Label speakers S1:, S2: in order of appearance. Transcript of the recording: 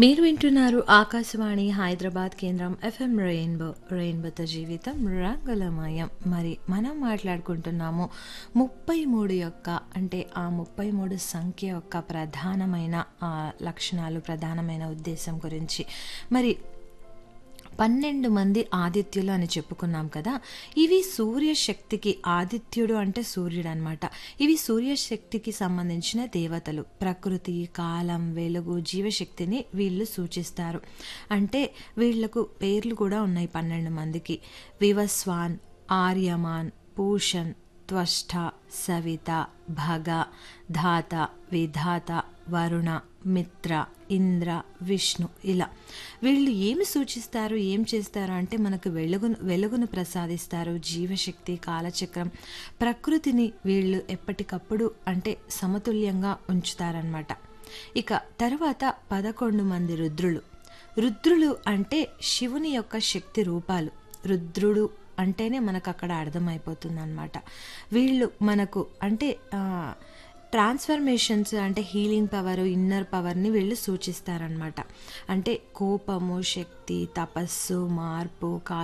S1: మీరు వింటున్నారు ఆకాశవాణి హైదరాబాద్ కేంద్రం ఎఫ్ఎం రెయిన్బో రెయిన్బోతో జీవితం రంగులమయం మరి మనం మాట్లాడుకుంటున్నాము ముప్పై మూడు యొక్క అంటే ఆ ముప్పై మూడు సంఖ్య యొక్క ప్రధానమైన ఆ, లక్షణాలు ప్రధానమైన ఉద్దేశం గురించి మరి పన్నెండు మంది ఆదిత్యులు అని చెప్పుకున్నాం కదా ఇవి సూర్యశక్తికి ఆదిత్యుడు అంటే సూర్యుడు అనమాట ఇవి సూర్యశక్తికి సంబంధించిన దేవతలు ప్రకృతి కాలం వెలుగు జీవశక్తిని వీళ్ళు సూచిస్తారు అంటే వీళ్లకు పేర్లు కూడా ఉన్నాయి పన్నెండు మందికి వివస్వాన్ ఆర్యమాన్ పూషన్ త్వష్ట సవిత భగ ధాత విధాత వరుణ మిత్ర ఇంద్ర విష్ణు ఇలా వీళ్ళు ఏమి సూచిస్తారు ఏం చేస్తారు అంటే మనకు వెలుగును వెలుగును ప్రసాదిస్తారు జీవశక్తి కాలచక్రం ప్రకృతిని వీళ్ళు ఎప్పటికప్పుడు అంటే సమతుల్యంగా ఉంచుతారనమాట ఇక తర్వాత పదకొండు మంది రుద్రులు రుద్రులు అంటే శివుని యొక్క శక్తి రూపాలు రుద్రుడు అంటేనే మనకు అక్కడ అర్థమైపోతుంది అనమాట వీళ్ళు మనకు అంటే ఆ, ట్రాన్స్ఫర్మేషన్స్ అంటే హీలింగ్ పవర్ ఇన్నర్ పవర్ని వీళ్ళు సూచిస్తారనమాట అంటే కోపము శక్తి తపస్సు మార్పు కా